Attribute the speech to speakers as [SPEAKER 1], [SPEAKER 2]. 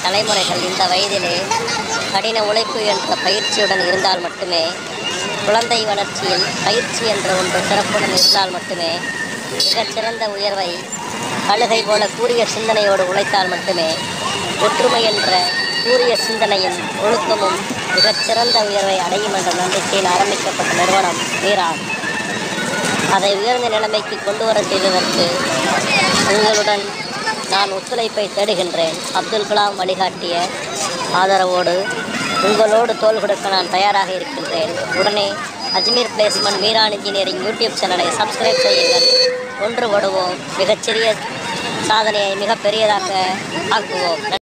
[SPEAKER 1] தலைமுறைகள் இந்த வயதிலே கடின உழைப்பு என்ற பயிற்சியுடன் இருந்தால் மட்டுமே குழந்தை வளர்ச்சியில் பயிற்சி என்ற ஒன்று சிறப்புடன் இருந்தால் மட்டுமே மிகச்சிறந்த உயர்வை கழுகை போல கூறிய சிந்தனையோடு உழைத்தால் மட்டுமே ஒற்றுமை என்ற கூறிய சிந்தனையும் ஒழுக்கமும் மிகச்சிறந்த உயர்வை அடையும் என்ற நம்பிக்கையில் ஆரம்பிக்கப்பட்ட நிறுவனம் மீரான் அதை உயர்ந்த நிலைமைக்கு கொண்டு வர செய்வதற்கு உங்களுடன் நான் ஒத்துழைப்பை தேடுகின்றேன் அப்துல் கலாம் வழிகாட்டிய ஆதரவோடு உங்களோடு தோள் கொடுக்க நான் தயாராக இருக்கின்றேன் உடனே Ajmeer placement Meeran engineering YouTube சேனலை சப்ஸ்கிரைப் செய்யுங்கள் ஒன்றுபடுவோம் மிகச்சிறிய சாதனையை மிகப்பெரியதாக ஆக்குவோம்